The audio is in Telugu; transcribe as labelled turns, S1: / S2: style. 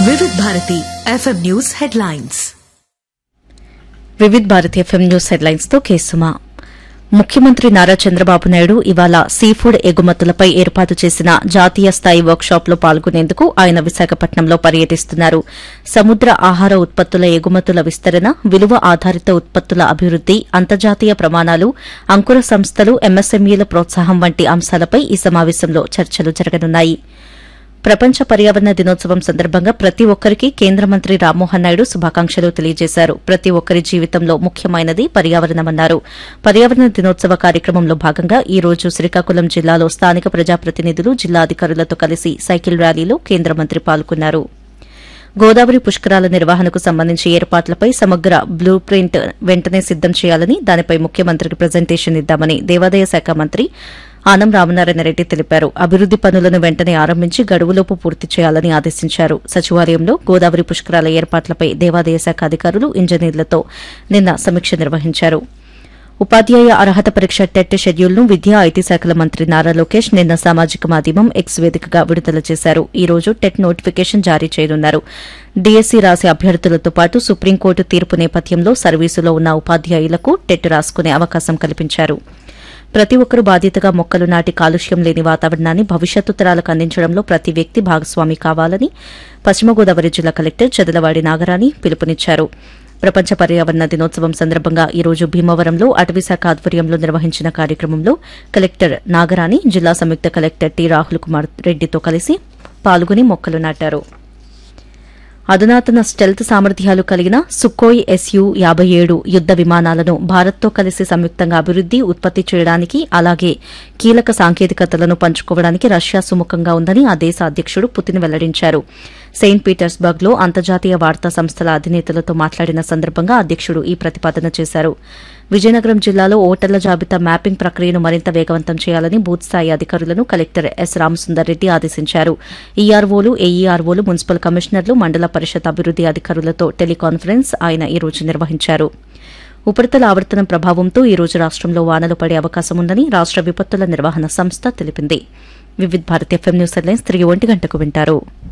S1: Vividh Bharati FM news headlines
S2: Vividh Bharati FM news headlines తో కేసుమా ముఖ్యమంత్రి నారా చంద్రబాబు నాయుడు ఇవాళ సీఫుడ్ ఎగుమతులపై ఏర్పాటు చేసిన జాతీయ స్థాయి వర్క్షాప్ లో పాల్గొనేందుకు ఆయన విశాఖపట్నంలో పర్యటిస్తున్నారు సముద్ర ఆహార ఉత్పత్తుల ఎగుమతుల విస్తరణ విలువ ఆధారిత ఉత్పత్తుల అభివృద్ది అంతర్జాతీయ ప్రమాణాలు అంకుర సంస్థలు ఎంఎస్ఎంఈల ప్రోత్సాహం వంటి అంశాలపై ఈ సమావేశంలో చర్చలు జరగనున్నాయి ప్రపంచ పర్యావరణ దినోత్సవం సందర్భంగా ప్రతి ఒక్కరికి కేంద్ర మంత్రి రామ్మోహన్ నాయుడు శుభాకాంక్షలు తెలియజేశారు ప్రతి ఒక్కరి జీవితంలో ముఖ్యమైనది పర్యావరణమన్నారు పర్యావరణ దినోత్సవ కార్యక్రమంలో భాగంగా ఈ రోజు శ్రీకాకుళం జిల్లాలో స్థానిక ప్రజాప్రతినిధులు జిల్లా అధికారులతో కలిసి సైకిల్ ర్యాలీలో కేంద్ర మంత్రి పాల్గొన్నారు గోదావరి పుష్కరాల నిర్వహణకు సంబంధించి ఏర్పాట్లపై సమగ్ర బ్లూ ప్రింట్ వెంటనే సిద్దం చేయాలని దానిపై ముఖ్యమంత్రికి ప్రజెంటేషన్ ఇద్దామని దేవాదాయ శాఖ మంత్రి ఆనం రామనారాయణ రెడ్డి తెలిపారు అభివృద్ది పనులను వెంటనే ఆరంభించి గడువులోపు పూర్తి చేయాలని ఆదేశించారు సచివాలయంలో గోదావరి పుష్కరాల ఏర్పాట్లపై దేవాదాయ శాఖ అధికారులు ఇంజనీర్లతో నిన్న సమీక్ష నిర్వహించారు ఉపాధ్యాయ అర్హత పరీక్ష టెట్ షెడ్యూల్ను విద్యా ఐటీ శాఖల మంత్రి నారా లోకేష్ నిన్న సామాజిక మాధ్యమం ఎక్స్ వేదికగా విడుదల చేశారు ఈ రోజు టెట్ నోటిఫికేషన్ జారీ చేయనున్నారు డీఎస్సీ రాసే అభ్యర్థులతో పాటు సుప్రీంకోర్టు తీర్పు నేపథ్యంలో సర్వీసులో ఉన్న ఉపాధ్యాయులకు టెట్ రాసుకునే అవకాశం కల్పించారు ప్రతి ఒక్కరూ బాధ్యతగా మొక్కలు నాటి కాలుష్యం లేని వాతావరణాన్ని భవిష్యత్తు తరాలకు అందించడంలో ప్రతి వ్యక్తి భాగస్వామి కావాలని పశ్చిమ గోదావరి జిల్లా కలెక్టర్ చదలవాడి నాగరాణి పిలుపునిచ్చారు ప్రపంచ పర్యావరణ దినోత్సవం సందర్భంగా ఈ రోజు భీమవరంలో అటవీశాఖ ఆధ్వర్యంలో నిర్వహించిన కార్యక్రమంలో కలెక్టర్ నాగరాణి జిల్లా సంయుక్త కలెక్టర్ టి రాహుల్ కుమార్ రెడ్డితో కలిసి పాల్గొని మొక్కలు నాటారు అధునాతన స్టెల్త్ సామర్థ్యాలు కలిగిన సుఖోయ్ ఎస్యు యాబై ఏడు యుద్ద విమానాలను భారత్తో కలిసి సంయుక్తంగా అభివృద్ది ఉత్పత్తి చేయడానికి అలాగే కీలక సాంకేతికతలను పంచుకోవడానికి రష్యా సుముఖంగా ఉందని ఆ దేశ అధ్యకుడు పుతిన్ వెల్లడించారు సెయింట్ పీటర్స్బర్గ్ లో అంతర్జాతీయ వార్తా సంస్థల అధినేతలతో మాట్లాడిన సందర్భంగా అధ్యకుడు ఈ ప్రతిపాదన చేశారు విజయనగరం జిల్లాలో ఓటర్ల జాబితా మ్యాపింగ్ ప్రక్రియను మరింత వేగవంతం చేయాలని బూత్ స్థాయి అధికారులను కలెక్టర్ ఎస్ రామసుందర్ రెడ్డి ఆదేశించారు ఈఆర్ఓలు ఏఈఆర్ఓలు మున్సిపల్ కమిషనర్లు మండల పరిషత్ అభివృద్ది అధికారులతో టెలికాన్ఫరెన్స్ ఆయన ఈ రోజు నిర్వహించారు ఉపరితల ఆవర్తనం ప్రభావంతో ఈ రోజు రాష్టంలో వానలు పడే అవకాశం ఉందని రాష్ట విపత్తుల నిర్వహణ సంస్థ తెలిపింది Vividh Bharat FM news headlines తిరిగి ఒంటి గంటకు వింటారు